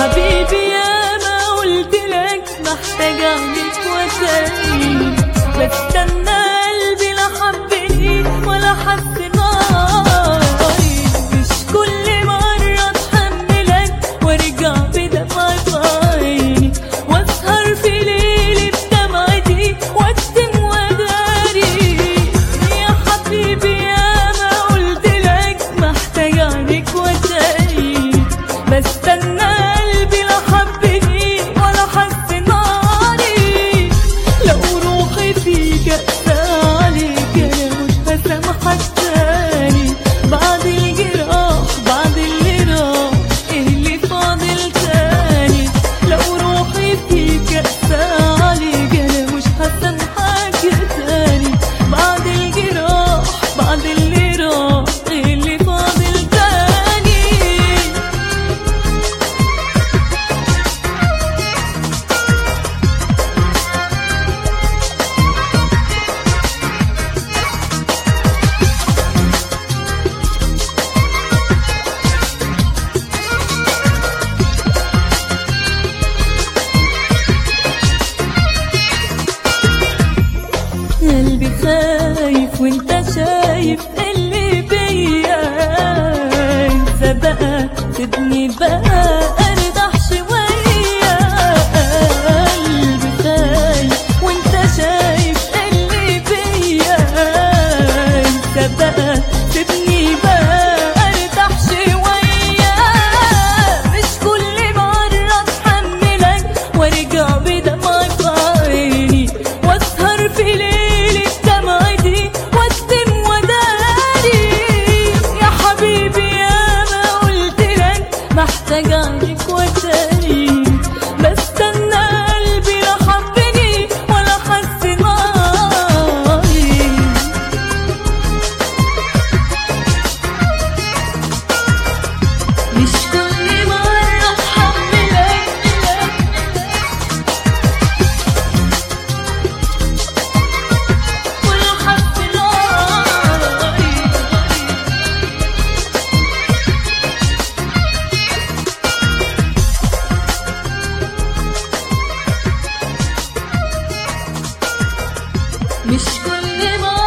حبيبي يا ما قلت لك محتاج عليك وتاني بستنى قلبي لا حبني ولا حس ناري مش كل مرة اتحملك وارجع بدمع عيني واسهر في ليلي بدمعتي واكتم وداري يا حبيبي يا ما قلت لك محتاج عليك وتاني بستنى قلبي لا حبني ولا حس ناري لو روحي فيك اقسى عليك انا مش هسامحك تاني بعد الجراح بعد اللي راح ايه اللي فاضل تاني لو روحي فيك اقسى عليك انا مش هسامحك تاني بعد الجراح بعد اللي راح ايه اللي فاضل تاني قلبي خايف وانت شايف اللي بيا انسى بقى سيبني بقى ارتاح شوية قلبي خايف وانت شايف اللي بيا انسى بقى سيبني بقى ارتاح شوية مش كل مرة اتحملك وارجع بدمع عيني واسهر في ليلة دمعتي واكتم وداري يا حبيبي يا ما قلت لك محتاج عليك وتاني بستنى قلبي لا حبني ولا حس ناري مش كل مرة اتحملك ولا حس ناري مش كل مرة